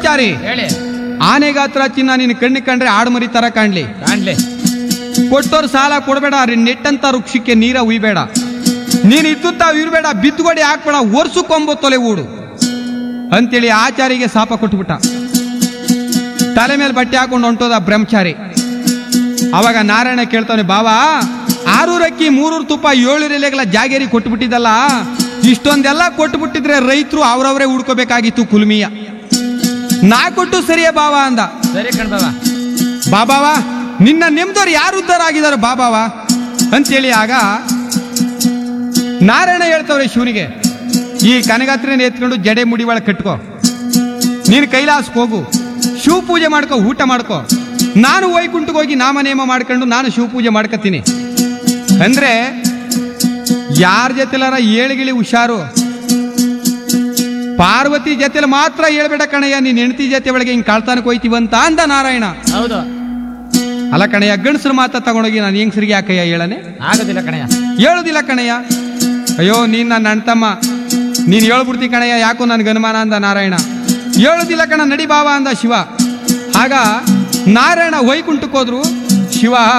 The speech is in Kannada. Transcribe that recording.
ಬ್ರಹ್ಮಚಾರಿ ಹೇಳಿ ಆನೆಗಾತ್ರ ಚಿನ್ನ ನಿನ್ನ ಕಣ್ಣಿ ಕಂಡ್ರೆ ಆಡ್ಮರಿ ತರ ಕಾಣ್ಲಿ ಕಾಣ್ಲಿ ಕೊಟ್ಟೋರ್ ಸಾಲ ಕೊಡಬೇಡ ನೆಟ್ಟಂತ ವೃಕ್ಷಕ್ಕೆ ನೀರ ಉಯ್ಬೇಡ ನೀನ್ ಇದ್ದುತ್ತಾವ್ ಇರ್ಬೇಡ ಬಿದ್ದುಗಡೆ ಹಾಕ್ಬೇಡ ಒರ್ಸುಕೊಂಬತ್ತೊಲೆ ಊಡು ಅಂತೇಳಿ ಆಚಾರಿಗೆ ಶಾಪ ಕೊಟ್ಬಿಟ್ಟ ತಲೆ ಮೇಲೆ ಬಟ್ಟೆ ಹಾಕೊಂಡು ಹೊಂಟೋದ ಬ್ರಹ್ಮಚಾರಿ ಅವಾಗ ನಾರಾಯಣ ಕೇಳ್ತಾನೆ ಬಾವಾ ಆರೂರು ಅಕ್ಕಿ ಮೂರೂರು ತುಪ್ಪ ಏಳೂರು ಎಲೆಗಳ ಜಾಗೇರಿ ಕೊಟ್ಬಿಟ್ಟಿದ್ದಲ್ಲ ಇಷ್ಟೊಂದೆಲ್ಲ ಕೊಟ್ಬಿಟ್ಟಿದ್ರೆ ರೈತರು ಅವ್ರವ್ರೇ ಹುಡ್ಕೋಬೇಕಾಗಿತ್ತು ಕುಲ್ಮಿಯ ನಾ ಕೊಟ್ಟು ಸರಿಯೇ ಬಾವ ಅಂದ ಸರಿ ಕಣ್ಬವ ಬಾಬಾವ ನಿನ್ನ ನೆಮ್ಮದವ್ರು ಯಾರು ಉದ್ಧಾರ ಆಗಿದ್ದಾರೆ ಬಾಬಾವ ಅಂತೇಳಿ ಆಗ ನಾರಾಯಣ ಹೇಳ್ತವ್ರೆ ಶಿವನಿಗೆ ಈ ಕನಗಾತ್ರಿನ ಎತ್ಕೊಂಡು ಜಡೆ ಮುಡಿ ಒಳಗೆ ಕಟ್ಕೋ ನೀನು ಕೈಲಾಸಕ್ಕೆ ಹೋಗು ಶಿವ ಪೂಜೆ ಮಾಡ್ಕೋ ಊಟ ಮಾಡ್ಕೋ ನಾನು ವೈಕುಂಠಕ್ಕೆ ಹೋಗಿ ನಾಮನೇಮ ಮಾಡ್ಕೊಂಡು ನಾನು ಶಿವ ಪೂಜೆ ಮಾಡ್ಕೊತೀನಿ ಅಂದ್ರೆ ಯಾರ ಜೊತೆಲಾರ ಏಳುಗಿಳಿ ಹುಷಾರು ಪಾರ್ವತಿ ಜೊತೆಲಿ ಮಾತ್ರ ಹೇಳ್ಬೇಡ ಕಣಯ್ಯ ನೀನ್ ಹೆಂಡತಿ ಜೊತೆ ಒಳಗೆ ಹಿಂಗ್ ಕಳ್ತಾನಕ್ಕೆ ಹೋಯ್ತೀವಂತ ಅಂದ ನಾರಾಯಣ ಹೌದು ಅಲ್ಲ ಕಣಯ್ಯ ಗಂಡಸ್ರ ಮಾತ ತಗೊಂಡೋಗಿ ನಾನು ಹೆಂಗಸರಿಗೆ ಯಾಕಯ್ಯ ಹೇಳನೆ ಆಗೋದಿಲ್ಲ ಕಣಯ್ಯ ಹೇಳುದಿಲ್ಲ ಕಣಯ್ಯ ಅಯ್ಯೋ ನೀನ್ ನನ್ನ ಅಣ್ತಮ್ಮ ನೀನ್ ಹೇಳ್ಬಿಡ್ತಿ ಕಣಯ್ಯ ಯಾಕೋ ನನ್ಗೆ ಅನುಮಾನ ಅಂದ ನಾರಾಯಣ ಹೇಳುದಿಲ್ಲ ಕಣ ನಡಿ ಬಾವ ಅಂದ ಶಿವ ಆಗ ನಾರಾಯಣ ವೈಕುಂಠಕ್ಕೆ ಹೋದ್ರು ಶಿವ